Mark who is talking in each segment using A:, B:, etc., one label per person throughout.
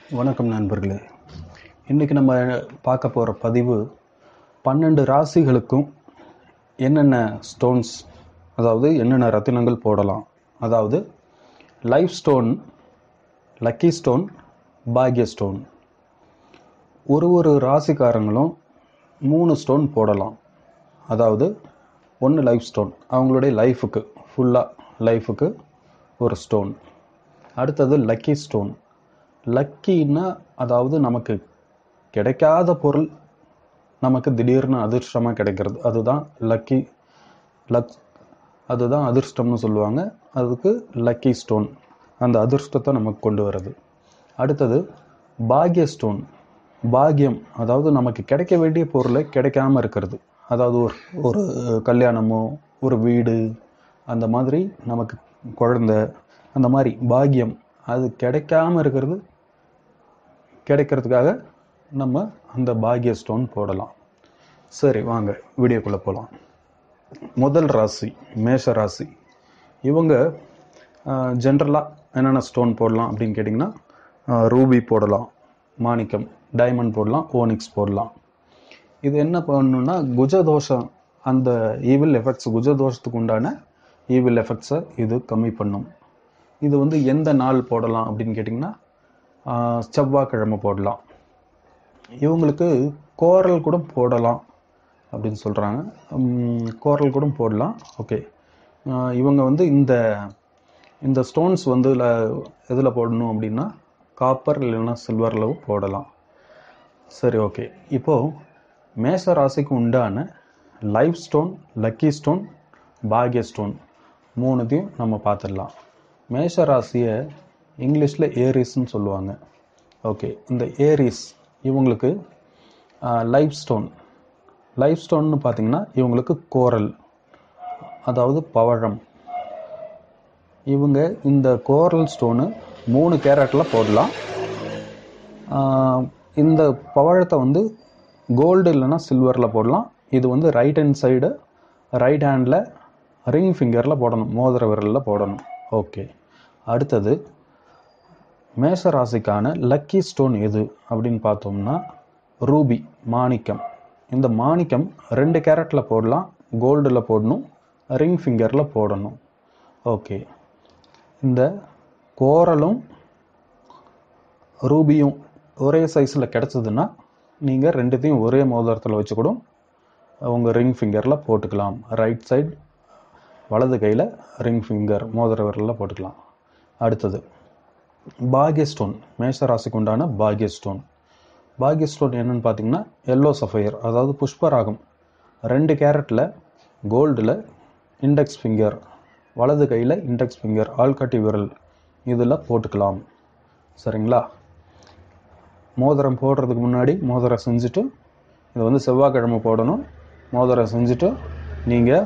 A: வணக்கம் நண்பர்களே இன்றைக்கி நம்ம பார்க்க போகிற பதிவு பன்னெண்டு ராசிகளுக்கும் என்னென்ன ஸ்டோன்ஸ் அதாவது என்னென்ன ரத்தினங்கள் போடலாம் அதாவது லைஃப் ஸ்டோன் லக்கி ஸ்டோன் பாக்ய ஸ்டோன் ஒரு ஒரு ராசிக்காரங்களும் மூணு ஸ்டோன் போடலாம் அதாவது ஒன்று லைஃப் ஸ்டோன் அவங்களுடைய லைஃபுக்கு ஃபுல்லாக லைஃபுக்கு ஒரு ஸ்டோன் அடுத்தது லக்கி ஸ்டோன் லக்கின்னா அதாவது நமக்கு கிடைக்காத பொருள் நமக்கு திடீர்னு அதிர்ஷ்டமாக கிடைக்கிறது அதுதான் லக்கி லக் அதுதான் அதிர்ஷ்டம்னு சொல்லுவாங்க அதுக்கு லக்கி ஸ்டோன் அந்த அதிர்ஷ்டத்தை நமக்கு கொண்டு வர்றது அடுத்தது பாக்ய ஸ்டோன் பாக்கியம் அதாவது நமக்கு கிடைக்க வேண்டிய பொருளை கிடைக்காம இருக்கிறது அதாவது ஒரு ஒரு கல்யாணமோ ஒரு வீடு அந்த மாதிரி நமக்கு குழந்தை அந்த மாதிரி பாக்கியம் அது கிடைக்காம இருக்கிறது கிடைக்கிறதுக்காக நம்ம அந்த பாக்ய ஸ்டோன் போடலாம் சரி வாங்க வீடியோக்குள்ளே போகலாம் முதல் ராசி மேஷ ராசி இவங்க ஜென்ரலாக என்னென்ன ஸ்டோன் போடலாம் அப்படின்னு கேட்டிங்கன்னா ரூபி போடலாம் மாணிக்கம் டைமண்ட் போடலாம் ஓனிக்ஸ் போடலாம் இது என்ன பண்ணணும்னா குஜதோஷம் அந்த ஈவில் எஃபெக்ட்ஸ் குஜதோஷத்துக்கு உண்டான ஈவில் எஃபெக்ட்ஸை இது கம்மி பண்ணும் இது வந்து எந்த நாள் போடலாம் அப்படின்னு கேட்டிங்கன்னா ஆஹ், செவ்வாய்க்கிழமை போடலாம் இவங்களுக்கு கோரல் கூட போடலாம் அப்படின்னு சொல்கிறாங்க கோரல் கூட போடலாம் ஓகே இவங்க வந்து இந்த இந்த ஸ்டோன்ஸ் வந்து எதில் போடணும் அப்படின்னா காப்பர் இல்லைன்னா சில்வரில் போடலாம் சரி ஓகே இப்போது மேஷ ராசிக்கு உண்டான லைஃப் ஸ்டோன் லக்கி ஸ்டோன் பாக்ய ஸ்டோன் மூணுத்தையும் நம்ம பார்த்துடலாம் மேஷ ராசியை இங்கிலீஷில் ஏரிஸ்ன்னு சொல்லுவாங்க ஓகே இந்த ஏரிஸ் இவங்களுக்கு லைஃப் ஸ்டோன் லைஃப் ஸ்டோன்னு பார்த்தீங்கன்னா இவங்களுக்கு கோரல் அதாவது பவழம் இவங்க இந்த கோரல் ஸ்டோனு மூணு கேரட்டில் போடலாம் ஆஹ் இந்த பவழத்தை வந்து கோல்டு இல்லைன்னா சில்வரில் போடலாம் இது வந்து ரைட் ஹேண்ட் சைடு ரைட் ஹேண்டில் ரிங் ஃபிங்கரில் போடணும் மோதிர விரலில் போடணும் ஓகே அடுத்தது மேஷ ராசிக்கான லக்கி ஸ்டோன் எது அப்படின்னு பார்த்தோம்னா ரூபி மாணிக்கம் இந்த மாணிக்கம் ரெண்டு கேரட்டில் போடலாம் கோல்டில் போடணும் ரிங் ஃபிங்கரில் போடணும் ஓகே இந்த கோரலும் ரூபியும் ஒரே சைஸில் கிடச்சதுன்னா நீங்கள் ரெண்டுத்தையும் ஒரே மோதிரத்தில் வச்சு கூட உங்கள் ரிங் ஃபிங்கரில் போட்டுக்கலாம் ரைட் சைடு வலது கையில் ரிங் ஃபிங்கர் மோதிர விரலில் போட்டுக்கலாம் அடுத்தது பாக்ய ஸ்டோன் மேஷ ராசிக்கு உண்டான பாக்ய ஸ்டோன் பாக்ய ஸ்டோன் என்னன்னு பார்த்தீங்கன்னா எல்லோ சஃபயர் அதாவது புஷ்பராகம் ரெண்டு கேரட்டில் கோல்டில் இண்டெக்ஸ் ஃபிங்கர் வலது கையில் இண்டெக்ஸ் ஃபிங்கர் ஆள்காட்டி விரல் இதில் போட்டுக்கலாம் சரிங்களா மோதிரம் போடுறதுக்கு முன்னாடி மோதிரம் செஞ்சுட்டு இது வந்து செவ்வாய்க்கிழமை போடணும் மோதிரம் செஞ்சுட்டு நீங்கள்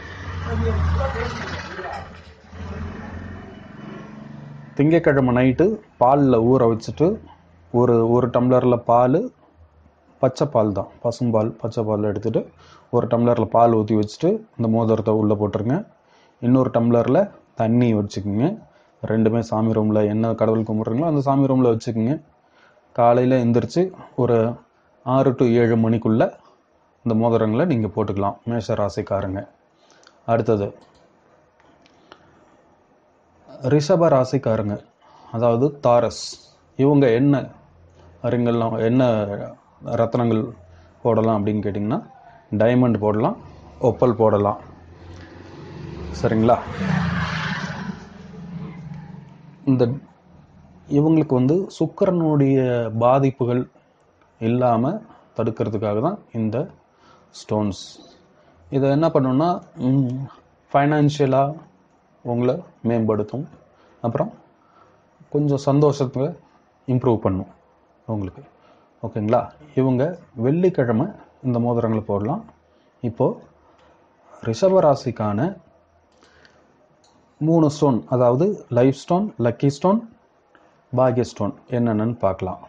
A: திங்கக்கிழமை நைட்டு பாலில் ஊற வச்சுட்டு ஒரு ஒரு டம்ளரில் பால் பச்சை பால் தான் பசும்பால் பச்சை பால் எடுத்துட்டு ஒரு டம்ளரில் பால் ஊற்றி வச்சுட்டு இந்த மோதிரத்தை உள்ளே போட்டுருங்க இன்னொரு டம்ளரில் தண்ணி வச்சுக்கோங்க ரெண்டுமே சாமி ரூமில் என்ன கடவுள் கும்பிட்றீங்களோ அந்த சாமி ரூமில் வச்சுக்கோங்க காலையில் எந்திரிச்சு ஒரு ஆறு டு ஏழு மணிக்குள்ளே இந்த மோதிரங்களை நீங்கள் போட்டுக்கலாம் மேஷ ராசிக்காரங்க அடுத்தது ரிஷப ராசிக்காரங்க அதாவது தாரஸ் இவங்க என்ன ரிங்கெல்லாம் என்ன ரத்னங்கள் போடலாம் அப்படின்னு கேட்டிங்கன்னா டைமண்ட் போடலாம் ஒப்பல் போடலாம் சரிங்களா இந்த இவங்களுக்கு வந்து சுக்கிரனுடைய பாதிப்புகள் இல்லாமல் தடுக்கிறதுக்காக தான் இந்த ஸ்டோன்ஸ் இதை என்ன பண்ணணும்னா ஃபைனான்ஷியலாக உங்களை மேம்படுத்தும் அப்புறம் கொஞ்சம் சந்தோஷத்தை இம்ப்ரூவ் பண்ணும் உங்களுக்கு ஓகேங்களா இவங்க வெள்ளிக்கிழமை இந்த மோதிரங்களை போடலாம் இப்போது ரிஷபராசிக்கான மூணு ஸ்டோன் அதாவது லைஃப் ஸ்டோன் லக்கி ஸ்டோன் பாக்ய ஸ்டோன் என்னென்னு பார்க்கலாம்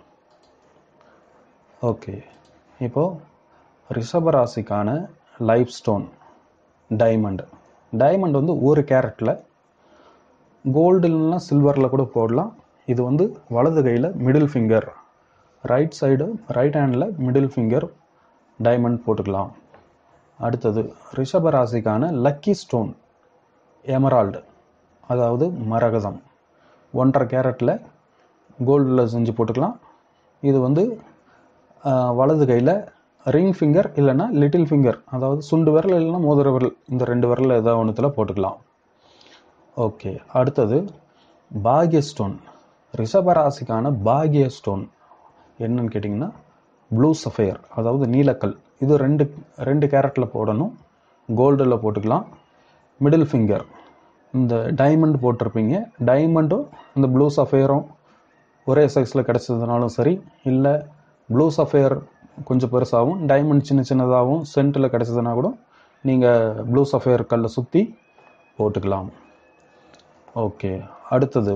A: ஓகே இப்போது ரிஷபராசிக்கான லைஃப் ஸ்டோன் டைமண்ட் டைமண்ட் வந்து ஒரு கேரட்டில் கோல்டு இல்லைன்னா சில்வரில் கூட போடலாம் இது வந்து வலது கையில் middle finger right side right ஹேண்டில் மிடில் ஃபிங்கர் டைமண்ட் போட்டுக்கலாம் அடுத்தது ரிஷப ராசிக்கான லக்கி ஸ்டோன் எமரால்டு அதாவது மரகதம் ஒன்றரை கேரட்டில் கோல்டில் செஞ்சு போட்டுக்கலாம் இது வந்து ஆஹ், வலது கையில் ரிங் ஃபிங்கர் இல்லைன்னா லிட்டில் ஃபிங்கர் அதாவது சுண்டு விரல் இல்லைன்னா மோதிர விரல் இந்த ரெண்டு விரல் ஏதாவது ஒன்றுத்தில் போட்டுக்கலாம் ஓகே அடுத்தது பாக்ய ஸ்டோன் ரிஷபராசிக்கான பாக்ய ஸ்டோன் என்னன்னு கேட்டிங்கன்னா ப்ளூ சஃபயர் அதாவது நீலக்கல் இது ரெண்டு ரெண்டு கேரட்டில் போடணும் கோல்டில் போட்டுக்கலாம் மிடில் ஃபிங்கர் இந்த டைமண்ட் போட்டிருப்பீங்க டைமண்டும் இந்த ப்ளூ சஃபயரும் ஒரே சைஸில் கிடச்சதுனாலும் சரி இல்லை ப்ளூ சஃபயர் கொஞ்சம் பெருசாகவும் டைமண்ட் சின்ன சின்னதாகவும் சென்ட்டில் கிடச்சதுனா கூட நீங்கள் ப்ளூ சஃபயர் கல்லை சுற்றி போட்டுக்கலாம் ஓகே அடுத்தது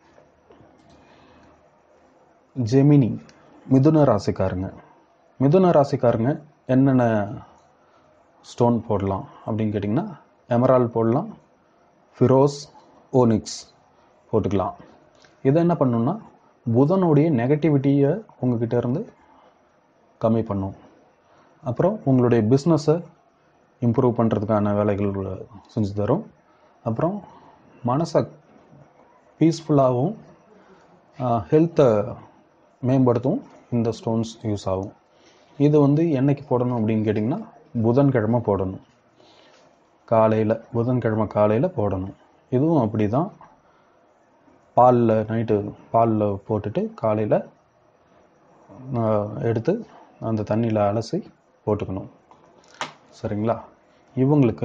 A: ஜெமினி மிதுன ராசிக்காரங்க மிதுன ராசிக்காரங்க என்னென்ன ஸ்டோன் போடலாம் அப்படின்னு கேட்டிங்கன்னா எமரால் போடலாம் ஃபிரோஸ் ஓனிக்ஸ் போட்டுக்கலாம் இதை என்ன பண்ணுன்னா புதனுடைய நெகட்டிவிட்டியை உங்ககிட்ட இருந்து கம்மி பண்ணும் அப்புறம் உங்களுடைய பிஸ்னஸை இம்ப்ரூவ் பண்ணுறதுக்கான வேலைகள் செஞ்சு தரும் அப்புறம் மனசை பீஸ்ஃபுல்லாகவும் ஹெல்த்தை மேம்படுத்தவும் இந்த ஸ்டோன்ஸ் யூஸ் ஆகும் இது வந்து என்னைக்கு போடணும் அப்படின்னு கேட்டிங்கன்னா புதன்கிழமை போடணும் காலையில் புதன்கிழமை காலையில் போடணும் இதுவும் அப்படி தான் பாலில் நைட்டு பாலில் போட்டுட்டு காலையில் எடுத்து அந்த தண்ணியில் அலசி போட்டுக்கணும் சரிங்களா இவங்களுக்கு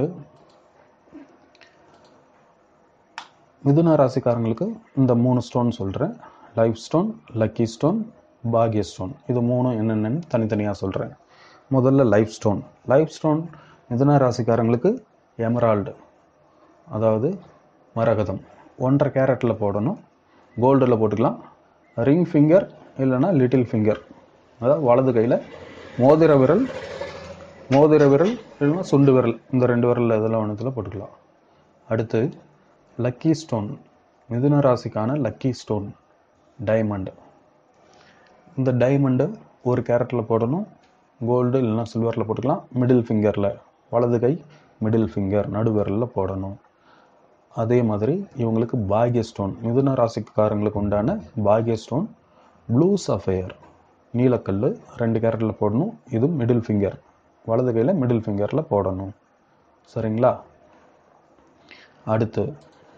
A: மிதுன ராசிக்காரங்களுக்கு இந்த மூணு ஸ்டோன் சொல்கிறேன் லைஃப் ஸ்டோன் லக்கி ஸ்டோன் பாக்ய ஸ்டோன் இது மூணும் என்னென்னு தனித்தனியாக சொல்கிறேன் முதல்ல லைஃப் ஸ்டோன் லைஃப் ஸ்டோன் மிதுன ராசிக்காரங்களுக்கு எமரால்டு அதாவது மரகதம் ஒன்றரை கேரட்டில் போடணும் கோல்டில் போட்டுக்கலாம் ரிங் ஃபிங்கர் இல்லைன்னா லிட்டில் ஃபிங்கர் அதாவது வலது கையில் மோதிர விரல் மோதிர விரல் இல்லைன்னா சுண்டு விரல் இந்த ரெண்டு விரல் இதெல்லாம் ஒன்றுத்தில் போட்டுக்கலாம் அடுத்து லக்கி ஸ்டோன் மிதுன ராசிக்கான லக்கி ஸ்டோன் டைமண்ட் இந்த டைமண்டு ஒரு கேரட்டில் போடணும் கோல்டு இல்லைன்னா சில்வரில் போட்டுக்கலாம் மிடில் ஃபிங்கரில் வலது கை மிடில் ஃபிங்கர் நடுவிரலில் போடணும் அதே மாதிரி இவங்களுக்கு பாக்ய ஸ்டோன் மிதுன ராசிக்காரங்களுக்கு உண்டான பாக்ய ஸ்டோன் ப்ளூ சஃபயர் நீலக்கல் ரெண்டு கேரட்டில் போடணும் இது மிடில் ஃபிங்கர் வலது கையில் மிடில் ஃபிங்கரில் போடணும் சரிங்களா அடுத்து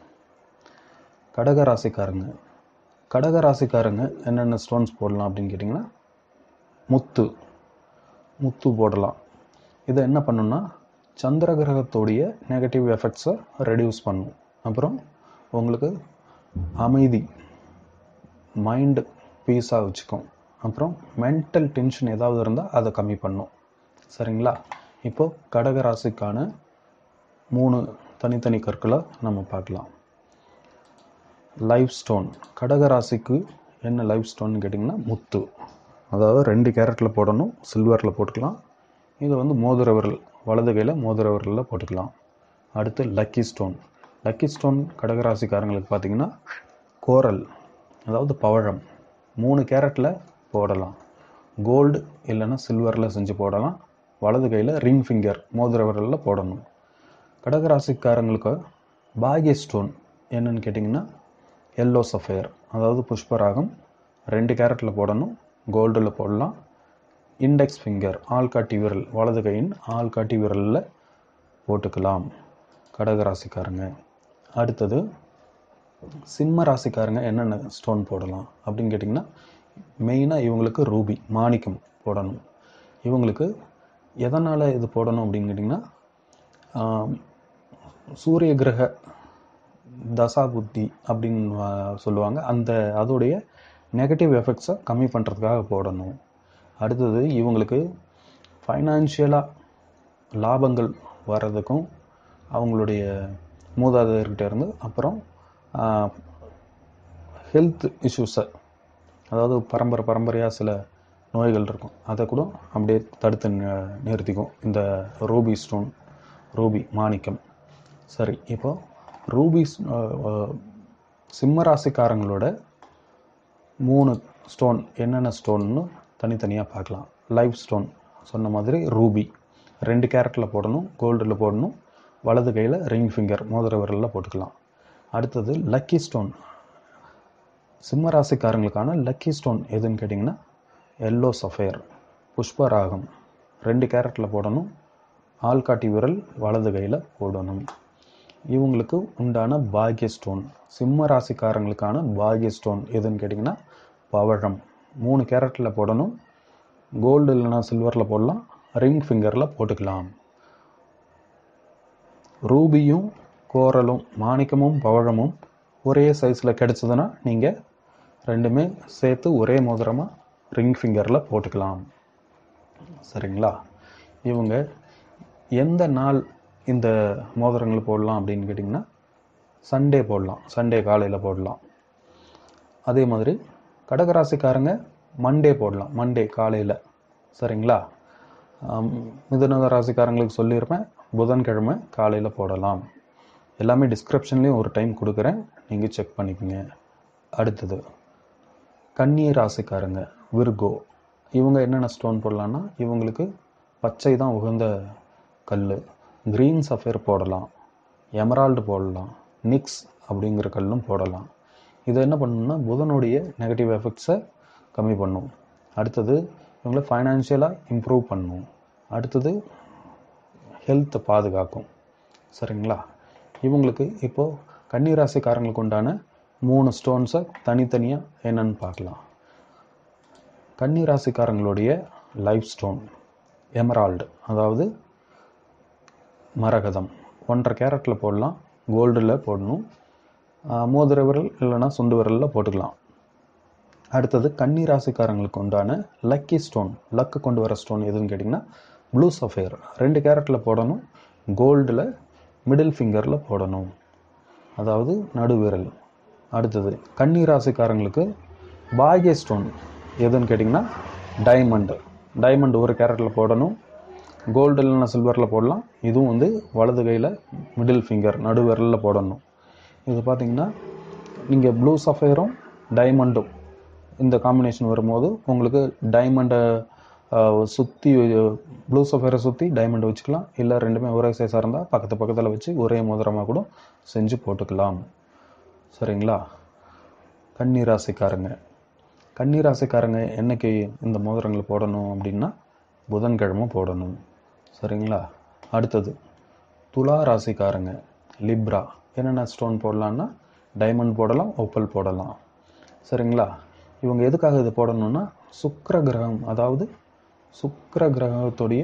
A: கடக ராசிக்காரங்க கடக ராசிக்காரங்க என்னென்ன ஸ்டோன்ஸ் போடலாம் அப்படின்னு கேட்டிங்கன்னா முத்து முத்து போடலாம் இதை என்ன பண்ணுன்னா சந்திர கிரகத்துடைய நெகட்டிவ் எஃபெக்ட்ஸை ரெடியூஸ் பண்ணும் அப்புறம் உங்களுக்கு அமைதி மைண்டு பீஸாக வச்சுக்கும் அப்புறம் மென்டல் டென்ஷன் ஏதாவது இருந்தால் அதை கம்மி பண்ணும் சரிங்களா இப்போ கடக ராசிக்கான மூணு தனித்தனி கற்களை நம்ம பார்க்கலாம் லைஃப் ஸ்டோன் கடக ராசிக்கு என்ன லைஃப் ஸ்டோன் கேட்டிங்கன்னா முத்து அதாவது ரெண்டு கேரட்டில் போடணும் சில்வரில் போட்டுக்கலாம் இது வந்து மோதிர விரல் வலது கையில் மோதிர விரலில் போட்டுக்கலாம் அடுத்து லக்கி ஸ்டோன் லக்கி ஸ்டோன் கடகராசிக்காரங்களுக்கு பார்த்தீங்கன்னா கோரல் அதாவது பவழம் மூணு கேரட்டில் போடலாம் கோல்டு இல்லைன்னா சில்வரில் செஞ்சு போடலாம் வலது கையில் ரிங் ஃபிங்கர் மோதிர விரலில் போடணும் கடகராசிக்காரங்களுக்கு பாக்ய ஸ்டோன் என்னன்னு கேட்டிங்கன்னா எல்லோ சஃபயர் அதாவது புஷ்பராகம் ரெண்டு கேரட்டில் போடணும் கோல்டில் போடலாம் இண்டெக்ஸ் ஃபிங்கர் ஆள்காட்டி விரல் வலது கையின் ஆள்காட்டி விரலில் போட்டுக்கலாம் கடகராசிக்காரங்க அடுத்தது சிம்ம ராசிக்காரங்க என்னென்ன ஸ்டோன் போடலாம் அப்படின்னு கேட்டிங்கன்னா மெயினாக இவங்களுக்கு ரூபி மாணிக்கம் போடணும் இவங்களுக்கு எதனால் இது போடணும் அப்படின்னு கேட்டிங்கன்னா ஆம், சூரிய கிரக தசா புத்தி அப்படின்னு ஆ, சொல்லுவாங்க அந்த அதோடைய நெகட்டிவ் எஃபெக்ட்ஸை கம்மி பண்ணுறதுக்காக போடணும் அடுத்தது இவங்களுக்கு ஃபைனான்ஷியலாக லாபங்கள் வர்றதுக்கும் அவங்களுடைய மூதாதையர்கிட்ட இருந்து அப்புறம் ஹெல்த் இஷ்யூஸை அதாவது பரம்பரை பரம்பரையாக சில நோய்கள் இருக்கும் அதை கூட அப்படியே தடுத்து நி- நிறுத்திக்கும் இந்த ரூபி ஸ்டோன் ரூபி மாணிக்கம் சரி இப்போ ரூபி ஸ்- அஹ், அஹ், சிம்ம ராசிக்காரங்களோட மூணு ஸ்டோன் என்னென்ன ஸ்டோன்னு தனித்தனியாக பார்க்கலாம் லைஃப் ஸ்டோன் சொன்ன மாதிரி ரூபி ரெண்டு கேரட்டில் போடணும் கோல்டில் போடணும் வலது கையில் ரிங் ஃபிங்கர் மோதிர விரலில் போட்டுக்கலாம் அடுத்தது லக்கி ஸ்டோன் சிம்ம ராசிக்காரங்களுக்கான லக்கி ஸ்டோன் எதுன்னு கேட்டிங்கன்னா எல்லோ சஃபயர் புஷ்பராகம் ரெண்டு கேரட்டில் போடணும் ஆள்காட்டி விரல் வலது கையில் போடணும் இவங்களுக்கு உண்டான பாக்ய ஸ்டோன் சிம்ம ராசிக்காரங்களுக்கான பாக்ய ஸ்டோன் எதுன்னு கேட்டிங்கன்னா பவழம் மூணு கேரட்டில் போடணும் கோல்டு இல்லைனா சில்வரில் போடலாம் ரிங் ஃபிங்கரில் போட்டுக்கலாம் ரூபியும் கோரலும் மாணிக்கமும் பவழமும் ஒரே சைஸில் கிடைச்சதுன்னா நீங்கள் ரெண்டுமே சேர்த்து ஒரே மோதிரமாக ரிங் ஃபிங்கரில் போட்டுக்கலாம் சரிங்களா இவங்க எந்த நாள் இந்த மோதிரங்கள் போடலாம் அப்படின்னு கேட்டிங்கன்னா சண்டே போடலாம் சண்டே காலையில் போடலாம் அதே மாதிரி கடகராசிக்காரங்க மண்டே போடலாம் மண்டே காலையில் சரிங்களா ஆம், மிதுன ராசிக்காரங்களுக்கு சொல்லியிருப்பேன் புதன்கிழமை காலையில் போடலாம் எல்லாமே டிஸ்கிரிப்ஷன்லேயும் ஒரு டைம் கொடுக்குறேன் நீங்கள் செக் பண்ணிக்கோங்க அடுத்தது கன்னி ராசிக்காரங்க விர்கோ இவங்க என்னென்ன ஸ்டோன் போடலான்னா இவங்களுக்கு பச்சை தான் உகந்த கல் க்ரீன் சஃபேர் போடலாம் எமரால்டு போடலாம் நிக்ஸ் அப்படிங்கிற கல்லும் போடலாம் இது என்ன பண்ணணும்னா புதனுடைய நெகட்டிவ் எஃபெக்ட்ஸை கம்மி பண்ணும் அடுத்தது இவங்களை ஃபைனான்ஷியலாக இம்ப்ரூவ் பண்ணும் அடுத்தது ஹெல்த்தை பாதுகாக்கும் சரிங்களா இவங்களுக்கு இப்போது கன்னிராசிக்காரங்களுக்கு உண்டான மூணு ஸ்டோன்ஸை தனித்தனியாக என்னன்னு பார்க்கலாம் கன்னிராசிக்காரங்களுடைய லைஃப் ஸ்டோன் எமரால்டு அதாவது மரகதம் ஒன்றரை கேரட்டில் போடலாம் கோல்டில் போடணும் ஆஹ் மோதிர விரல் இல்லைன்னா சுண்டு விரலில் போட்டுக்கலாம் அடுத்தது கன்னி ராசிக்காரங்களுக்கு உண்டான லக்கி ஸ்டோன் லக்கு கொண்டு வர ஸ்டோன் எதுன்னு கேட்டிங்கன்னா ப்ளூ சஃபேர் ரெண்டு கேரட்டில் போடணும் கோல்டில் மிடில் ஃபிங்கரில் போடணும் அதாவது நடுவிரல் அடுத்தது கன்னி ராசிக்காரங்களுக்கு பாக்ய ஸ்டோன் எதுன்னு கேட்டிங்கன்னா டைமண்டு டைமண்ட் ஒரு கேரட்டில் போடணும் கோல்டு இல்லைன்னா சில்வரில் போடலாம் இதுவும் வந்து வலது கையில் மிடில் ஃபிங்கர் நடுவிரலில் போடணும் இது பார்த்தீங்கன்னா நீங்கள் ப்ளூ சஃபயரும் டைமண்டும் இந்த காம்பினேஷன் வரும்போது உங்களுக்கு டைமண்டை சுற்றி ப்ளூ சஃபயரை சுற்றி டைமண்ட் வச்சுக்கலாம் இல்லை ரெண்டுமே ஒரே சைஸாக இருந்தால் பக்கத்து பக்கத்தில் வச்சு ஒரே மோதிரமாக கூட செஞ்சு போட்டுக்கலாம் சரிங்களா கன்னி ராசிக்காரங்க கன்னி ராசிக்காரங்க என்னைக்கு இந்த மோதிரங்களை போடணும் அப்படின்னா புதன்கிழமை போடணும் சரிங்களா அடுத்தது துலா ராசிக்காரங்க லிப்ரா என்னென்ன ஸ்டோன் போடலான்னா டைமண்ட் போடலாம் ஒப்பல் போடலாம் சரிங்களா இவங்க எதுக்காக இது போடணும்னா சுக்கிர கிரகம் அதாவது சுக்கிர கிரகத்துடைய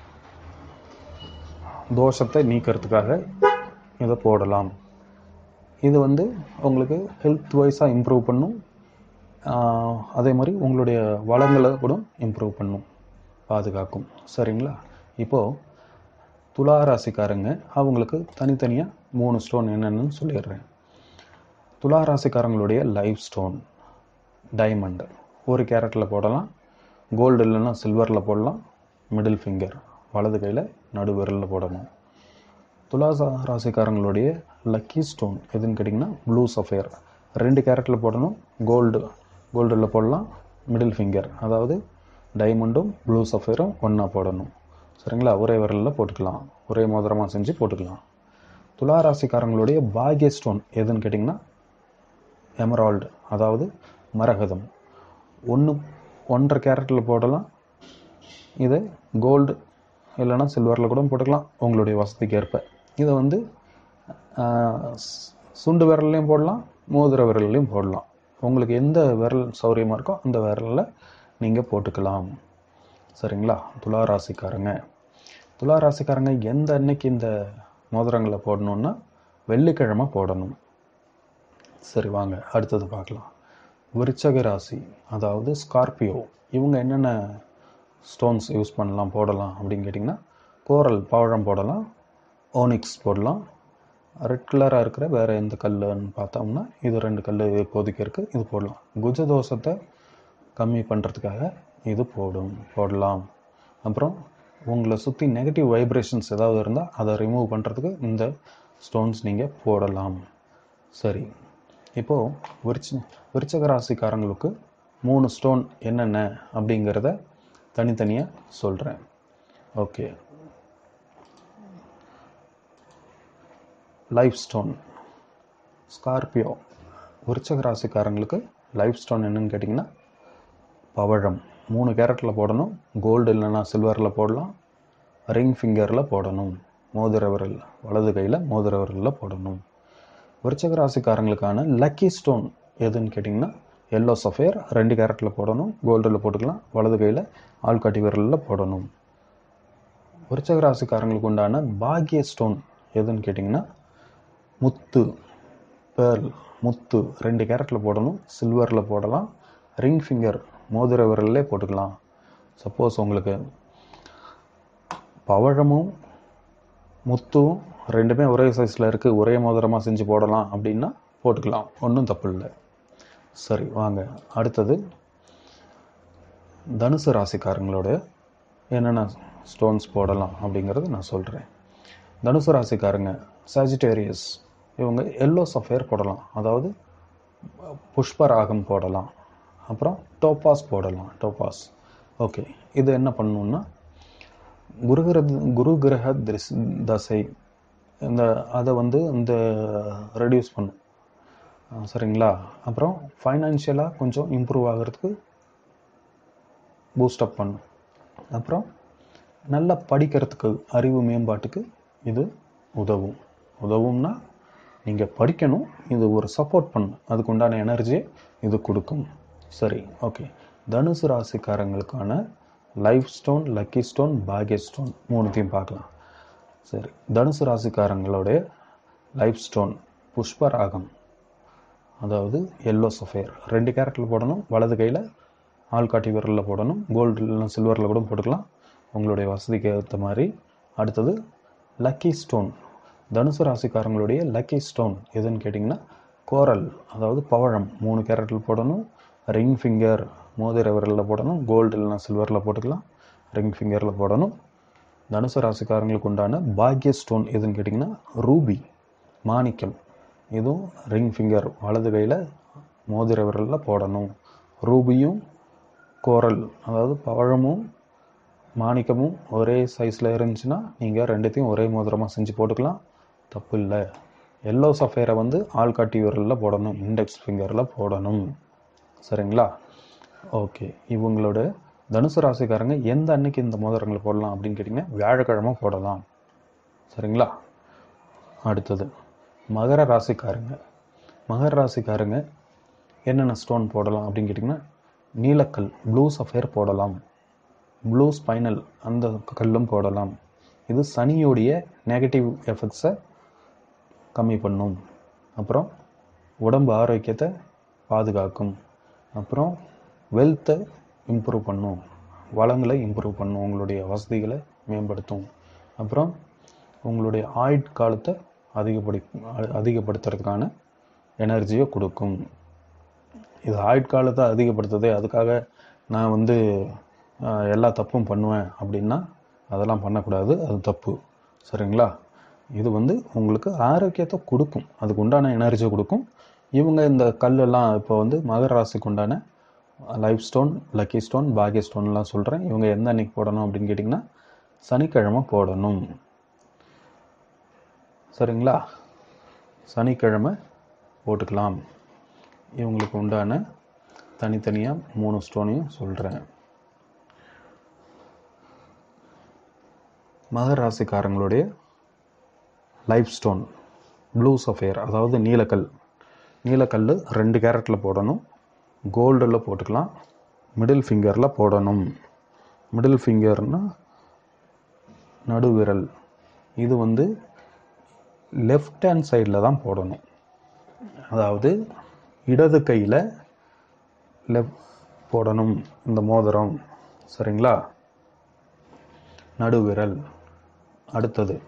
A: தோஷத்தை நீக்கிறதுக்காக இதை போடலாம் இது வந்து உங்களுக்கு ஹெல்த் வைஸாக இம்ப்ரூவ் பண்ணும் ஆஹ் அதே மாதிரி உங்களுடைய வளங்களை கூட இம்ப்ரூவ் பண்ணும் பாதுகாக்கும் சரிங்களா இப்போது துலா ராசிக்காரங்க அவங்களுக்கு தனித்தனியாக மூணு ஸ்டோன் என்னென்னு சொல்லிடுறேன் துலா ராசிக்காரங்களுடைய லைஃப் ஸ்டோன் டைமண்ட் ஒரு கேரட்டில் போடலாம் கோல்டு இல்லைன்னா சில்வரில் போடலாம் மிடில் ஃபிங்கர் வலது கையில் நடுவிரலில் போடணும் துலா சா- ராசிக்காரங்களுடைய லக்கி ஸ்டோன் எதுன்னு கேட்டிங்கன்னா ப்ளூ சஃபேர் ரெண்டு கேரட்டில் போடணும் கோல்டு கோல்டில் போடலாம் மிடில் ஃபிங்கர் அதாவது டைமண்டும் ப்ளூ சஃபேரும் ஒன்றா போடணும் சரிங்களா ஒரே விரலில் போட்டுக்கலாம் ஒரே மோதிரமாக செஞ்சு போட்டுக்கலாம் துலா ராசிக்காரங்களுடைய பாக்ய ஸ்டோன் எதுன்னு கேட்டிங்கன்னா எமரால்டு அதாவது மரகதம் ஒன்று ஒன்றரை கேரட்டில் போடலாம் இதை கோல்டு இல்லைன்னா சில்வரில் கூட போட்டுக்கலாம் உங்களுடைய வசதிக்கு ஏற்ப இதை வந்து ஆஹ், ஸ்- சுண்டு விரல்லையும் போடலாம் மோதிர விரல்லையும் போடலாம் உங்களுக்கு எந்த விரல் சௌரியமாக இருக்கோ அந்த விரலில் நீங்கள் போட்டுக்கலாம் சரிங்களா துலா ராசிக்காரங்க துலா ராசிக்காரங்க எந்த அன்னைக்கு இந்த மோதிரங்களை போடணுன்னா வெள்ளிக்கிழமை போடணும் சரி வாங்க அடுத்தது பார்க்கலாம் விருச்சக ராசி அதாவது ஸ்கார்பியோ இவங்க என்னென்ன ஸ்டோன்ஸ் யூஸ் பண்ணலாம் போடலாம் அப்படின்னு கேட்டிங்கன்னா கோரல் பவழம் போடலாம் ஓனிக்ஸ் போடலாம் ரெட் கலராக இருக்கிற வேறு எந்த கல்லுன்னு பார்த்தோம்னா இது ரெண்டு கல் இப்போதைக்கு இருக்குது இது போடலாம் குஜ தோஷத்தை கம்மி பண்ணுறதுக்காக இது போடும் போடலாம் அப்புறம் உங்களை சுற்றி நெகட்டிவ் வைப்ரேஷன்ஸ் ஏதாவது இருந்தால் அதை ரிமூவ் பண்ணுறதுக்கு இந்த ஸ்டோன்ஸ் நீங்கள் போடலாம் சரி இப்போது விருச்ச விருச்சக ராசிக்காரங்களுக்கு மூணு ஸ்டோன் என்னென்ன அப்படிங்கிறத தனித்தனியாக சொல்கிறேன் ஓகே லைஃப் ஸ்டோன் ஸ்கார்பியோ விருச்சக ராசிக்காரங்களுக்கு லைஃப் ஸ்டோன் என்னன்னு கேட்டிங்கன்னா பவழம் மூணு கேரட்டில் போடணும் கோல்டு இல்லைன்னா சில்வரில் போடலாம் ரிங் ஃபிங்கரில் போடணும் மோதிர விரல் வலது கையில் மோதிர விரலில் போடணும் விருச்சக ராசிக்காரங்களுக்கான லக்கி ஸ்டோன் எதுன்னு கேட்டிங்கன்னா எல்லோ சஃபேர் ரெண்டு கேரட்டில் போடணும் கோல்டில் போட்டுக்கலாம் வலது கையில் ஆள்காட்டி விரலில் போடணும் விருச்சக ராசிக்காரங்களுக்கு உண்டான பாக்ய ஸ்டோன் எதுன்னு கேட்டிங்கன்னா முத்து பேர்ல் முத்து ரெண்டு கேரட்டில் போடணும் சில்வரில் போடலாம் ரிங் ஃபிங்கர் மோதிர விரல்லே போட்டுக்கலாம் சப்போஸ் உங்களுக்கு பவழமும் முத்தும் ரெண்டுமே ஒரே சைஸில் இருக்குது ஒரே மோதிரமாக செஞ்சு போடலாம் அப்படின்னா போட்டுக்கலாம் ஒன்றும் தப்பு இல்லை சரி வாங்க அடுத்தது தனுசு ராசிக்காரங்களோட என்னென்ன ஸ்டோன்ஸ் போடலாம் அப்படிங்கிறது நான் சொல்கிறேன் தனுசு ராசிக்காரங்க சாஜிடேரியஸ் இவங்க எல்லோ சஃபேர் போடலாம் அதாவது புஷ்பராகம் போடலாம் அப்புறம் டோபாஸ் போடலாம் டோபாஸ் ஓகே இது என்ன பண்ணணும்னா குரு கிர குரு கிரக திஸ் தசை இந்த அதை வந்து இந்த ரெடியூஸ் பண்ணும் அஹ் சரிங்களா அப்புறம் ஃபைனான்ஷியலாக கொஞ்சம் இம்ப்ரூவ் ஆகிறதுக்கு பூஸ்டப் பண்ணும் அப்புறம் நல்லா படிக்கிறதுக்கு அறிவு மேம்பாட்டுக்கு இது உதவும் உதவும்னா நீங்கள் படிக்கணும் இது ஒரு சப்போர்ட் பண்ணும் அதுக்கு உண்டான எனர்ஜியை இது கொடுக்கும் சரி ஓகே தனுசு ராசிக்காரங்களுக்கான லைஃப் ஸ்டோன் லக்கி ஸ்டோன் பாக்ய ஸ்டோன் மூணுத்தையும் பார்க்கலாம் சரி தனுசு ராசிக்காரங்களுடைய லைஃப் ஸ்டோன் புஷ்பராகம் அதாவது எல்லோ சஃபேர் ரெண்டு கேரட்டில் போடணும் வலது கையில் ஆள்காட்டி விரலில் போடணும் கோல்டு இல்லைனா சில்வரில் கூட போட்டுக்கலாம் உங்களுடைய வசதிக்கு ஏற்ற மாதிரி அடுத்தது லக்கி ஸ்டோன் தனுசு ராசிக்காரங்களுடைய லக்கி ஸ்டோன் எதுன்னு கேட்டிங்கன்னா கோரல் அதாவது பவழம் மூணு கேரட்டில் போடணும் ரிங் ஃபிங்கர் மோதிர விரலில் போடணும் கோல்டு இல்லைனா சில்வரில் போட்டுக்கலாம் ரிங் ஃபிங்கரில் போடணும் தனுசு ராசிக்காரங்களுக்கு உண்டான பாக்ய ஸ்டோன் எதுன்னு கேட்டிங்கன்னா ரூபி மாணிக்கம் இதுவும் ரிங் ஃபிங்கர் வலது கையில் மோதிர விரலில் போடணும் ரூபியும் கோரல் அதாவது பவழமும் மாணிக்கமும் ஒரே சைஸில் இருந்துச்சுன்னா நீங்கள் ரெண்டுத்தையும் ஒரே மோதிரமாக செஞ்சு போட்டுக்கலாம் தப்பு இல்லை எல்லோ சஃபேரை வந்து ஆள்காட்டி விரலில் போடணும் இண்டெக்ஸ் ஃபிங்கரில் போடணும் சரிங்களா ஓகே இவங்களோட தனுசு ராசிக்காரங்க எந்த அன்னைக்கு இந்த மோதிரங்களை போடலாம் அப்படின்னு கேட்டிங்கன்னா வியாழக்கிழமை போடலாம் சரிங்களா அடுத்தது மகர ராசிக்காரங்க மகர ராசிக்காரங்க என்னென்ன ஸ்டோன் போடலாம் அப்படின்னு கேட்டிங்கன்னா நீலக்கல் ப்ளூ சஃபேர் போடலாம் ப்ளூ ஸ்பைனல் அந்த கல்லும் போடலாம் இது சனியோடைய நெகட்டிவ் எஃபெக்ட்ஸை கம்மி பண்ணும் அப்புறம் உடம்பு ஆரோக்கியத்தை பாதுகாக்கும் அப்புறம் வெல்த்தை இம்ப்ரூவ் பண்ணும் வளங்களை இம்ப்ரூவ் பண்ணும் உங்களுடைய வசதிகளை மேம்படுத்தும் அப்புறம் உங்களுடைய ஆயுட் காலத்தை அதிகப்படி அதிகப்படுத்துறதுக்கான எனர்ஜியை கொடுக்கும் இது ஆயுட்காலத்தை அதிகப்படுத்துதே அதுக்காக நான் வந்து ஆஹ், எல்லா தப்பும் பண்ணுவேன் அப்படின்னா அதெல்லாம் பண்ணக்கூடாது அது தப்பு சரிங்களா இது வந்து உங்களுக்கு ஆரோக்கியத்தை கொடுக்கும் அதுக்கு உண்டான எனர்ஜியை கொடுக்கும் இவங்க இந்த கல்லெல்லாம் இப்போ வந்து மகர ராசிக்கு உண்டான லைஃப் ஸ்டோன் லக்கி ஸ்டோன் பாக்ய ஸ்டோன்லாம் சொல்கிறேன் இவங்க எந்த அன்னைக்கு போடணும் அப்படின்னு கேட்டிங்கன்னா சனிக்கிழமை போடணும் சரிங்களா சனிக்கிழமை போட்டுக்கலாம் இவங்களுக்கு உண்டான தனித்தனியாக மூணு ஸ்டோனையும் சொல்கிறேன் மகர ராசிக்காரங்களுடைய லைஃப் ஸ்டோன் ப்ளூ சஃபேர் அதாவது நீலக்கல் நீலக்கல் ரெண்டு கேரட்டில் போடணும் கோல்டில் போட்டுக்கலாம் மிடில் ஃபிங்கரில் போடணும் மிடில் ஃபிங்கர்னால் நடுவிரல் இது வந்து லெஃப்ட் ஹேண்ட் சைடில் தான் போடணும் அதாவது இடது கையில் லெஃப்ட் போடணும் இந்த மோதிரம் சரிங்களா நடுவிரல் அடுத்தது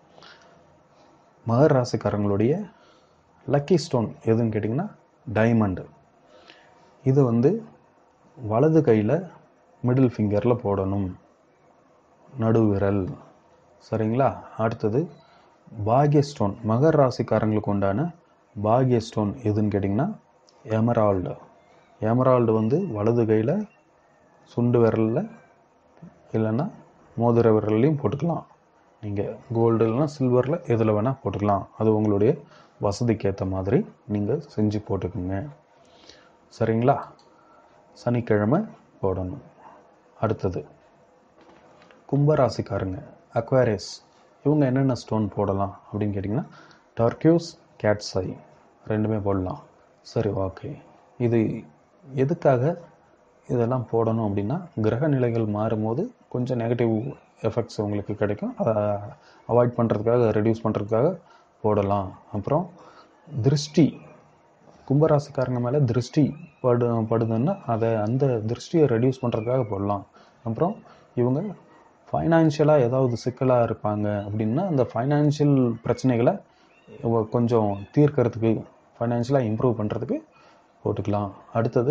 A: மகர ராசிக்காரங்களுடைய லக்கி ஸ்டோன் எதுன்னு கேட்டிங்கன்னா டைமண்டு இது வந்து வலது கையில் மிடில் ஃபிங்கரில் போடணும் நடுவிரல் சரிங்களா அடுத்தது பாக்ய ஸ்டோன் மகர ராசிக்காரங்களுக்கு உண்டான பாக்ய ஸ்டோன் எதுன்னு கேட்டிங்கன்னா எமரால்டு எமரால்டு வந்து வலது கையில் சுண்டு விரலில் இல்லைன்னா மோதிர விரல்லையும் போட்டுக்கலாம் நீங்கள் கோல்டு இல்லைன்னா சில்வரில் எதில் வேணால் போட்டுக்கலாம் அது உங்களுடைய வசதிக்கு ஏற்ற மாதிரி நீங்கள் செஞ்சு போட்டுக்குங்க சரிங்களா சனிக்கிழமை போடணும் அடுத்தது கும்பராசிக்காரங்க அக்வாரியஸ் இவங்க என்னென்ன ஸ்டோன் போடலாம் அப்படின்னு கேட்டிங்கன்னா டர்க்யூஸ் கேட்ஸை ரெண்டுமே போடலாம் சரி ஓகே இது எதுக்காக இதெல்லாம் போடணும் அப்படின்னா கிரக நிலைகள் மாறும்போது கொஞ்சம் நெகட்டிவ் எஃபெக்ட்ஸ் உங்களுக்கு கிடைக்கும் அதை அவாய்ட் பண்ணுறதுக்காக ரெடியூஸ் பண்ணுறதுக்காக போடலாம் அப்புறம் திருஷ்டி கும்பராசிக்காரங்க மேலே திருஷ்டி படு படுதுன்னா அதை அந்த திருஷ்டியை ரெடியூஸ் பண்ணுறதுக்காக போடலாம் அப்புறம் இவங்க ஃபைனான்ஷியலாக ஏதாவது சிக்கலாக இருப்பாங்க அப்படின்னா அந்த ஃபைனான்ஷியல் பிரச்சனைகளை இவங்க கொஞ்சம் தீர்க்கறதுக்கு ஃபைனான்ஷியலாக இம்ப்ரூவ் பண்ணுறதுக்கு போட்டுக்கலாம் அடுத்தது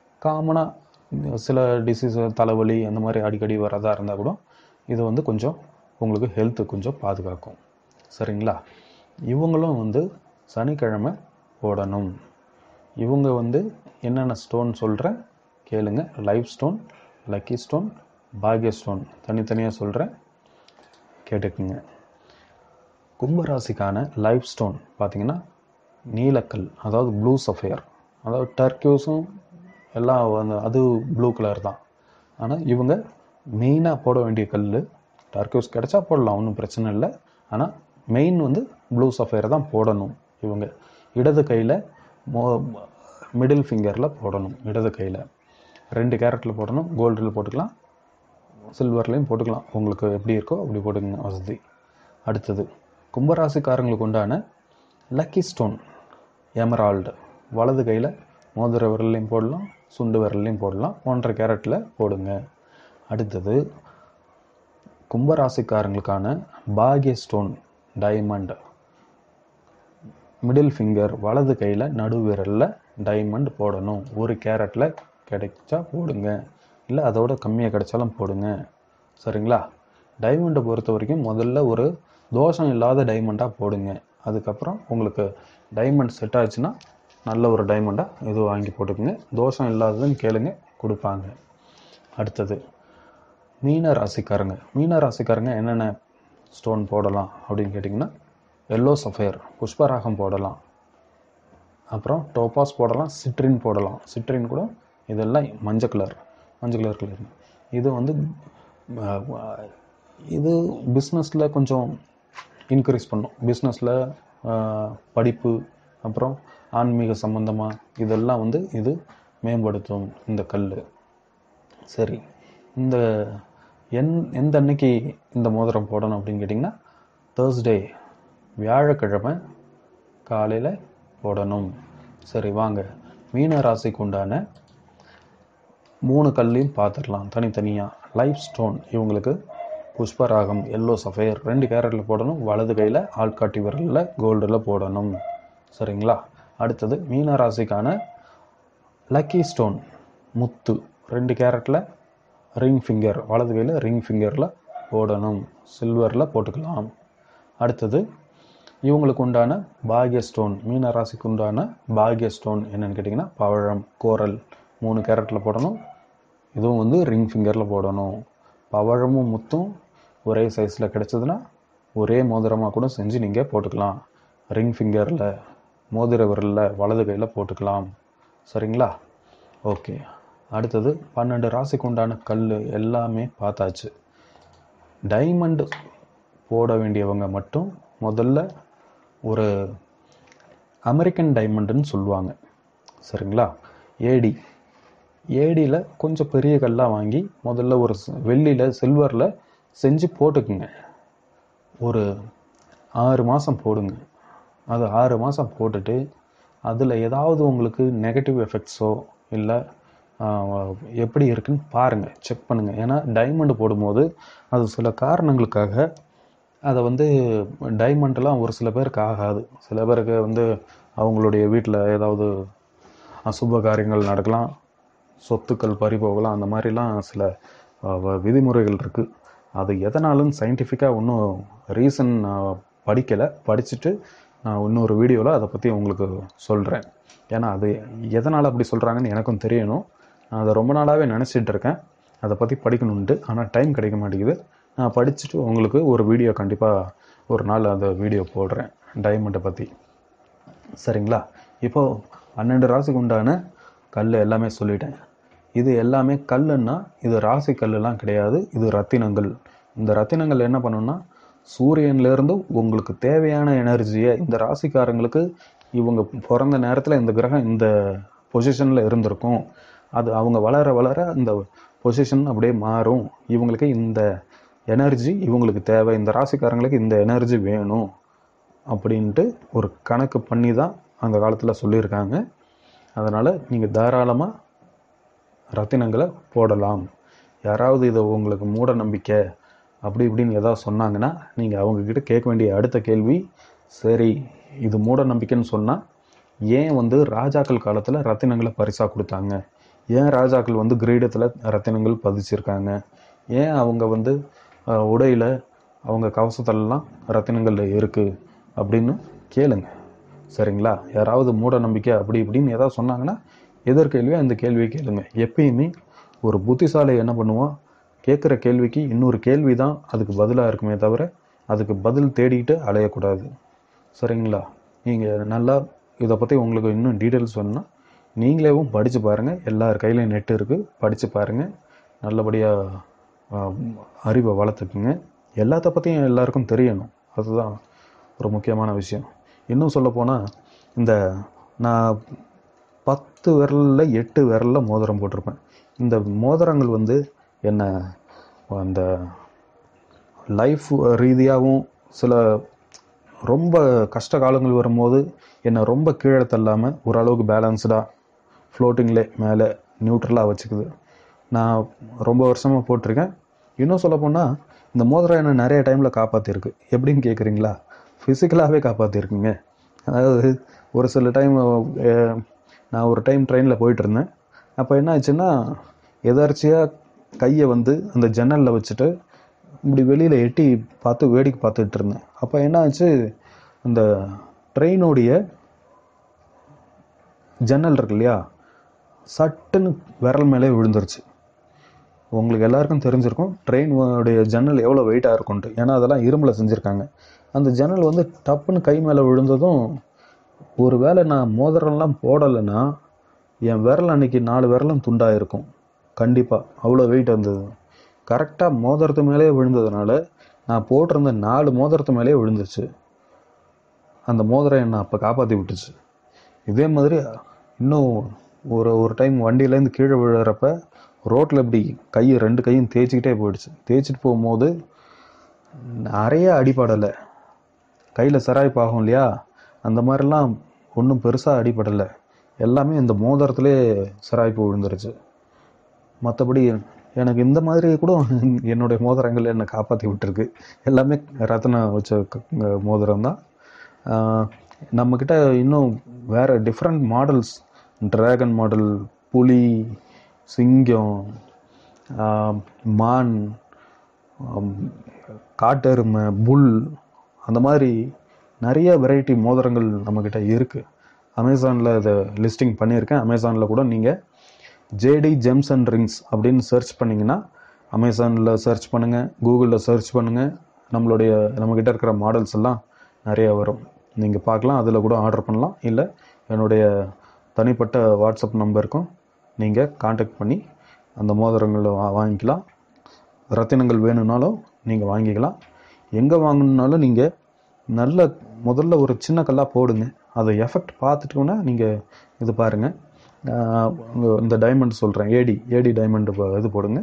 A: காமனாக சில டிசீஸ் தலைவலி அந்த மாதிரி அடிக்கடி வரதா இருந்தால் கூட இது வந்து கொஞ்சம் உங்களுக்கு ஹெல்த்து கொஞ்சம் பாதுகாக்கும் சரிங்களா இவங்களும் வந்து சனிக்கிழமை போடணும் இவங்க வந்து என்னென்ன ஸ்டோன் சொல்கிறேன் கேளுங்க லைஃப் ஸ்டோன் லக்கி ஸ்டோன் பாக்ய ஸ்டோன் தனித்தனியாக சொல்கிறேன் கேட்டுக்குங்க கும்பராசிக்கான லைஃப் ஸ்டோன் பார்த்தீங்கன்னா நீலக்கல் அதாவது ப்ளூ சஃபயர் அதாவது டர்க்யூஸும் எல்லாம் வந்து அது ப்ளூ கலர் தான் ஆனால் இவங்க மெயினாக போட வேண்டிய கல் டர்க்யூஸ் கிடைச்சா போடலாம் ஒன்றும் பிரச்சனை இல்லை ஆனால் மெயின் வந்து ப்ளூ சஃபயர் தான் போடணும் இவங்க இடது கையில் மோ மிடில் ஃபிங்கரில் போடணும் இடது கையில் ரெண்டு கேரட்டில் போடணும் கோல்டில் போட்டுக்கலாம் சில்வர்லேயும் போட்டுக்கலாம் உங்களுக்கு எப்படி இருக்கோ அப்படி போட்டுக்கங்க வசதி அடுத்தது கும்பராசிக்காரங்களுக்கு உண்டான லக்கி ஸ்டோன் எமரால்டு வலது கையில் மோதிர விரல்லையும் போடலாம் சுண்டு விரல்லையும் போடலாம் ஒன்றரை கேரட்டில் போடுங்க அடுத்தது கும்பராசிக்காரங்களுக்கான பாக்ய ஸ்டோன் டைமண்ட் மிடில் ஃபிங்கர் வலது கையில் நடு விரலில் டைமண்ட் போடணும் ஒரு கேரட்டில் கிடைச்சா போடுங்க இல்லை அதோட கம்மியாக கிடைச்சாலும் போடுங்க சரிங்களா டைமண்டை பொறுத்த வரைக்கும் முதல்ல ஒரு தோஷம் இல்லாத டைமண்டாக போடுங்க அதுக்கப்புறம் உங்களுக்கு டைமண்ட் செட் ஆச்சுன்னா நல்ல ஒரு டைமண்டாக எதுவும் வாங்கி போட்டுக்குங்க தோஷம் இல்லாததுன்னு கேளுங்க கொடுப்பாங்க அடுத்தது மீன ராசிக்காரங்க மீன ராசிக்காரங்க என்னென்ன ஸ்டோன் போடலாம் அப்படின்னு கேட்டிங்கன்னா எல்லோ சஃபயர் புஷ்பராகம் போடலாம் அப்புறம் டோபாஸ் போடலாம் சிட்ரின் போடலாம் சிட்ரின் கூட இதெல்லாம் மஞ்சள் கலர் மஞ்சள் கலர் கலர் இது வந்து அஹ், இது பிஸ்னஸில் கொஞ்சம் இன்க்ரீஸ் பண்ணும் பிஸ்னஸில் படிப்பு அப்புறம் ஆன்மீக சம்பந்தமாக இதெல்லாம் வந்து இது மேம்படுத்தும் இந்த கல் சரி இந்த என் எந்த அன்னைக்கு இந்த மோதிரம் போடணும் அப்படின்னு கேட்டிங்கன்னா தேர்ஸ்டே வியாழக்கிழமை காலையில் போடணும் சரி வாங்க மீன ராசிக்கு உண்டான மூணு கல்லையும் பார்த்துடலாம் தனித்தனியாக லைஃப் ஸ்டோன் இவங்களுக்கு புஷ்பராகம் எல்லோ சஃபயர் ரெண்டு கேரட்டில் போடணும் வலது கையில் ஆள்காட்டி விரலில் கோல்டில் போடணும் சரிங்களா அடுத்தது மீன ராசிக்கான லக்கி ஸ்டோன் முத்து ரெண்டு கேரட்டில் ரிங் ஃபிங்கர் வலது கையில் ரிங் ஃபிங்கரில் போடணும் சில்வரில் போட்டுக்கலாம் அடுத்தது இவங்களுக்கு உண்டான பாக்ய ஸ்டோன் மீன ராசிக்கு உண்டான பாக்ய ஸ்டோன் என்னன்னு கேட்டிங்கன்னா பவழம் கோரல் மூணு கேரட்டில் போடணும் இதுவும் வந்து ரிங் ஃபிங்கரில் போடணும் பவழமும் முத்தும் ஒரே சைஸில் கிடைச்சதுன்னா ஒரே மோதிரமாக கூட செஞ்சு நீங்கள் போட்டுக்கலாம் ரிங் ஃபிங்கரில் மோதிர விரலில் வலது கையில் போட்டுக்கலாம் சரிங்களா ஓகே அடுத்தது பன்னெண்டு ராசிக்கு உண்டான கல் எல்லாமே பார்த்தாச்சு டைமண்ட் போட வேண்டியவங்க மட்டும் முதல்ல ஒரு அமெரிக்கன் டைமண்டுன்னு சொல்லுவாங்க சரிங்களா ஏடி ஏடியில் கொஞ்சம் பெரிய கல்லாக வாங்கி முதல்ல ஒரு வெள்ளியில் சில்வரில் செஞ்சு போட்டுக்குங்க ஒரு ஆறு மாதம் போடுங்க அது ஆறு மாதம் போட்டுட்டு அதில் ஏதாவது உங்களுக்கு நெகட்டிவ் எஃபெக்ட்ஸோ இல்லை எப்படி இருக்குன்னு பாருங்கள் செக் பண்ணுங்கள் ஏன்னா டைமண்டு போடும்போது அது சில காரணங்களுக்காக அதை வந்து டைமண்ட்லாம் ஒரு சில பேருக்கு ஆகாது சில பேருக்கு வந்து அவங்களுடைய வீட்டில் ஏதாவது அசுப காரியங்கள் நடக்கலாம் சொத்துக்கள் பறி போகலாம் அந்த மாதிரிலாம் சில அஹ், வ- விதிமுறைகள் இருக்குது அது எதனாலும் சயின்டிஃபிக்காக ஒன்றும் ரீசன் படிக்கலை படிச்சுட்டு நான் இன்னொரு வீடியோவில் அதை பற்றி உங்களுக்கு சொல்கிறேன் ஏன்னா அது எதனால் அப்படி சொல்கிறாங்கன்னு எனக்கும் தெரியணும் நான் அதை ரொம்ப நாளாகவே நினச்சிட்டு இருக்கேன் அதை பற்றி படிக்கணுன்ட்டு ஆனால் டைம் கிடைக்க மாட்டேங்குது நான் படிச்சுட்டு உங்களுக்கு ஒரு வீடியோ கண்டிப்பாக ஒரு நாள் அந்த வீடியோ போடுறேன் டைமண்டை பற்றி சரிங்களா இப்போது பன்னெண்டு ராசிக்கு உண்டான கல் எல்லாமே சொல்லிட்டேன் இது எல்லாமே கல்லுன்னா இது ராசி கல்லுலாம் கிடையாது இது ரத்தினங்கள் இந்த ரத்தினங்கள் என்ன பண்ணுன்னா சூரியன்லேருந்து உங்களுக்கு தேவையான எனர்ஜியை இந்த ராசிக்காரங்களுக்கு இவங்க பிறந்த நேரத்தில் இந்த கிரகம் இந்த பொசிஷனில் இருந்திருக்கும் அது அவங்க வளர வளர இந்த பொசிஷன் அப்படியே மாறும் இவங்களுக்கு இந்த எனர்ஜி இவங்களுக்கு தேவை இந்த ராசிக்காரங்களுக்கு இந்த எனர்ஜி வேணும் அப்படின்ட்டு ஒரு கணக்கு பண்ணி தான் அந்த காலத்தில் சொல்லியிருக்காங்க அதனால் நீங்கள் தாராளமாக ரத்தினங்களை போடலாம் யாராவது இதை உங்களுக்கு மூட நம்பிக்கை அப்படி இப்படின்னு ஏதாவது சொன்னாங்கன்னா நீங்கள் அவங்கக்கிட்ட கேட்க வேண்டிய அடுத்த கேள்வி சரி இது மூட நம்பிக்கைன்னு சொன்னால் ஏன் வந்து ராஜாக்கள் காலத்தில் ரத்தினங்களை பரிசாக கொடுத்தாங்க ஏன் ராஜாக்கள் வந்து கிரீடத்தில் ரத்தினங்கள் பதிச்சிருக்காங்க ஏன் அவங்க வந்து அஹ், உடையில அவங்க கவசத்துலலாம் ரத்தினங்கள் இருக்குது அப்படின்னு கேளுங்க சரிங்களா யாராவது மூட நம்பிக்கை அப்படி இப்படின்னு ஏதாவது சொன்னாங்கன்னா எதிர்கேள்வியாக இந்த கேள்வியை கேளுங்க எப்பயுமே ஒரு புத்திசாலி என்ன பண்ணுவான் கேட்குற கேள்விக்கு இன்னொரு கேள்வி தான் அதுக்கு பதிலாக இருக்குமே தவிர அதுக்கு பதில் தேடிக்கிட்டு அலையக்கூடாது சரிங்களா நீங்கள் நல்லா இதை பற்றி உங்களுக்கு இன்னும் டீட்டெயில்ஸ் வேணும்னா நீங்களேவும் படித்து பாருங்கள் எல்லார் கையிலையும் நெட் இருக்குது படித்து பாருங்கள் நல்லபடியாக அறிவை வளர்த்துக்குங்க எல்லாத்த பற்றியும் எல்லாருக்கும் தெரியணும் அதுதான் ஒரு முக்கியமான விஷயம் இன்னும் சொல்லப்போனால் இந்த நான் பத்து விரலில் எட்டு விரலில் மோதிரம் போட்டிருப்பேன் இந்த மோதிரங்கள் வந்து என்ன அந்த லைஃப் ரீதியாகவும் சில ரொம்ப கஷ்ட காலங்கள் வரும்போது என்னை ரொம்ப கீழே தள்ளாமல் ஓரளவுக்கு பேலன்ஸ்டாக ஃப்ளோட்டிங்லே மேலே நியூட்ரலாக வச்சுக்குது நான் ரொம்ப வருஷமாக போட்டிருக்கேன் இன்னும் சொல்லப்போனால் இந்த மோதிரம் என்னை நிறைய டைமில் காப்பாற்றிருக்கு எப்படின்னு கேட்குறீங்களா ஃபிசிக்கலாகவே காப்பாற்றிருக்குங்க அதாவது ஒரு சில டைம் நான் ஒரு டைம் ட்ரெயினில் போயிட்டு இருந்தேன் அப்போ என்ன ஆச்சுன்னா எதார்ச்சியாக கையை வந்து அந்த ஜன்னலில் வச்சுட்டு இப்படி வெளியில் எட்டி பார்த்து வேடிக்கை பார்த்துட்டு இருந்தேன் அப்போ என்ன ஆச்சு அந்த ட்ரெயினுடைய ஜன்னல் இருக்கு இல்லையா சட்டுன்னு விரல் மேலே விழுந்துருச்சு உங்களுக்கு எல்லாருக்கும் தெரிஞ்சிருக்கும் ட்ரெயின் உடைய ஜன்னல் எவ்வளோ வெயிட்டாக இருக்கும்ட்டு ஏன்னா அதெல்லாம் இரும்பில் செஞ்சுருக்காங்க அந்த ஜன்னல் வந்து டப்புன்னு கை மேலே விழுந்ததும் ஒரு வேளை நான் மோதிரம்லாம் போடலைன்னா என் விரல் அன்னைக்கு நாலு விரலும் துண்டாக இருக்கும் கண்டிப்பாக அவ்வளோ வெயிட் இருந்தது கரெக்டாக மோதிரத்து மேலே விழுந்ததுனால நான் போட்டிருந்த நாலு மோதிரத்து மேலே விழுந்துச்சு அந்த மோதிரம் என்னை அப்போ காப்பாற்றி விட்டுச்சு இதே மாதிரி இன்னும் ஒரு ஒரு டைம் வண்டியிலேருந்து கீழே விழுறப்ப ரோட்டில் இப்படி கையை ரெண்டு கையும் தேய்ச்சிக்கிட்டே போயிடுச்சு தேய்ச்சிட்டு போகும்போது நிறைய அடிபடலை கையில் சிராய்ப்பு ஆகும் இல்லையா அந்த மாதிரிலாம் ஒன்றும் பெருசாக அடிபடலை எல்லாமே இந்த மோதிரத்திலே சிராய்ப்பு விழுந்துருச்சு மற்றபடி எனக்கு இந்த மாதிரி கூட என்னுடைய மோதிரங்கள் என்னை காப்பாற்றி விட்டுருக்கு எல்லாமே ரத்னம் வச்ச க- மோதிரம் தான் நம்மக்கிட்ட இன்னும் வேறு டிஃப்ரெண்ட் மாடல்ஸ் டிராகன் மாடல் புலி சிங்கம் ஆஹ், மான் ஆம், காட்டெருமை புல் அந்த மாதிரி நிறைய வெரைட்டி மோதிரங்கள் நம்மக்கிட்ட இருக்குது அமேசானில் இதை லிஸ்டிங் பண்ணியிருக்கேன் அமேசானில் கூட நீங்கள் ஜேடி ஜெம்ஸ் அண்ட் ரிங்ஸ் அப்படின்னு சர்ச் பண்ணிங்கன்னா அமேசானில் சர்ச் பண்ணுங்கள் கூகுளில் சர்ச் பண்ணுங்கள் நம்மளுடைய நம்மக்கிட்ட இருக்கிற மாடல்ஸ் எல்லாம் நிறைய வரும் நீங்கள் பார்க்கலாம் அதில் கூட ஆர்டர் பண்ணலாம் இல்லை என்னுடைய தனிப்பட்ட வாட்ஸ்அப் நம்பருக்கும் நீங்கள் காண்டாக்ட் பண்ணி அந்த மோதிரங்களை வா வாங்கிக்கலாம் ரத்தினங்கள் வேணும்னாலும் நீங்கள் வாங்கிக்கலாம் எங்கே வாங்கணுன்னாலும் நீங்கள் நல்ல முதல்ல ஒரு சின்ன கல்லாக போடுங்க அதை எஃபெக்ட் பார்த்துட்டோன்னா நீங்கள் இது பாருங்கள் ஆஹ் இந்த டைமண்ட் சொல்கிறேன் ஏடி ஏடி டைமண்ட் இது போடுங்க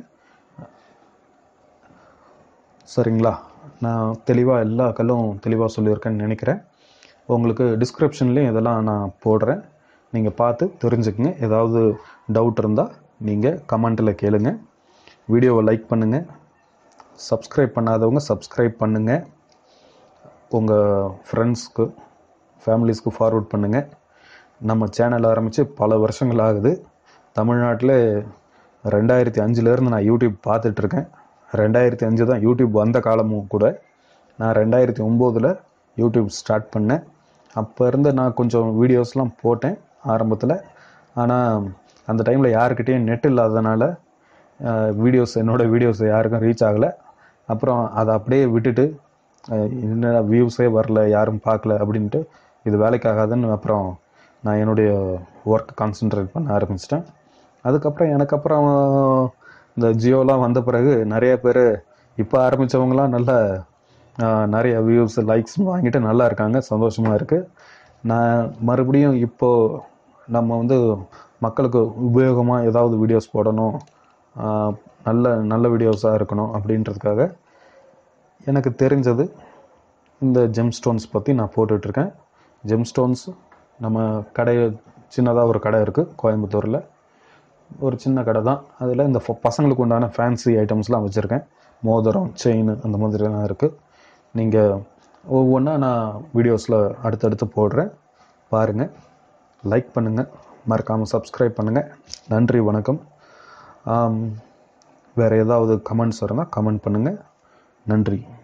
A: சரிங்களா நான் தெளிவாக எல்லா கல்லும் தெளிவாக சொல்லியிருக்கேன்னு நினைக்கிறேன் உங்களுக்கு டிஸ்கிரிப்ஷன்லேயும் இதெல்லாம் நான் போடுறேன் நீங்கள் பார்த்து தெரிஞ்சுக்கங்க ஏதாவது டவுட் இருந்தால் நீங்கள் கமெண்ட்டில் கேளுங்க வீடியோவை லைக் பண்ணுங்கள் சப்ஸ்கிரைப் பண்ணாதவங்க சப்ஸ்கிரைப் பண்ணுங்கள் உங்கள் ஃப்ரெண்ட்ஸ்க்கு ஃபேமிலிஸ்க்கு ஃபார்வர்ட் பண்ணுங்கள் நம்ம சேனல் ஆரம்பித்து பல வருஷங்கள் ஆகுது தமிழ்நாட்டில் ரெண்டாயிரத்தி அஞ்சுலேருந்து நான் யூடியூப் பார்த்துட்ருக்கேன் ரெண்டாயிரத்தி அஞ்சு தான் யூடியூப் வந்த காலமும் கூட நான் ரெண்டாயிரத்தி ஒம்போதில் யூடியூப் ஸ்டார்ட் பண்ணேன் அப்போ இருந்து நான் கொஞ்சம் வீடியோஸ்லாம் போட்டேன் ஆரம்பத்தில் ஆனால் அந்த டைமில் யாருக்கிட்டேயும் நெட் இல்லாததுனால வீடியோஸ் என்னோடய வீடியோஸ் யாருக்கும் ரீச் ஆகலை அப்புறம் அதை அப்படியே விட்டுட்டு அஹ், என்னடா வியூஸே வரல யாரும் பார்க்கல அப்படின்ட்டு இது வேலைக்காகாதுன்னு அப்புறம் நான் என்னுடைய ஒர்க் கான்சென்ட்ரேட் பண்ண ஆரம்பிச்சிட்டேன் அதுக்கப்புறம் எனக்கு அப்புறம் இந்த ஜியோலாம் வந்த பிறகு நிறைய பேர் இப்போ ஆரம்பித்தவங்களாம் நல்ல ஆஹ், நிறைய வியூஸ் லைக்ஸ் வாங்கிட்டு நல்லா இருக்காங்க சந்தோஷமாக இருக்குது நான் மறுபடியும் இப்போது நம்ம வந்து மக்களுக்கு உபயோகமாக ஏதாவது வீடியோஸ் போடணும் ஆஹ், நல்ல நல்ல வீடியோஸாக இருக்கணும் அப்படின்றதுக்காக எனக்கு தெரிஞ்சது இந்த ஜெம் ஸ்டோன்ஸ் பற்றி நான் போட்டுட்ருக்கேன் ஜெம் ஸ்டோன்ஸ் நம்ம கடை சின்னதாக ஒரு கடை இருக்குது கோயம்புத்தூரில் ஒரு சின்ன கடை தான் அதில் இந்த ஃப- பசங்களுக்கு உண்டான ஃபேன்சி ஐட்டம்ஸ்லாம் வச்சுருக்கேன் மோதிரம் செயின் அந்த மாதிரிலாம் இருக்குது நீங்கள் ஒவ்வொன்றா நான் வீடியோஸில் அடுத்தடுத்து போடுறேன் பாருங்கள் லைக் பண்ணுங்கள் மறக்காமல் சப்ஸ்கிரைப் பண்ணுங்கள் நன்றி வணக்கம் ஆம், வேறு ஏதாவது கமெண்ட்ஸ் இருந்தால் கமெண்ட் பண்ணுங்கள் நன்றி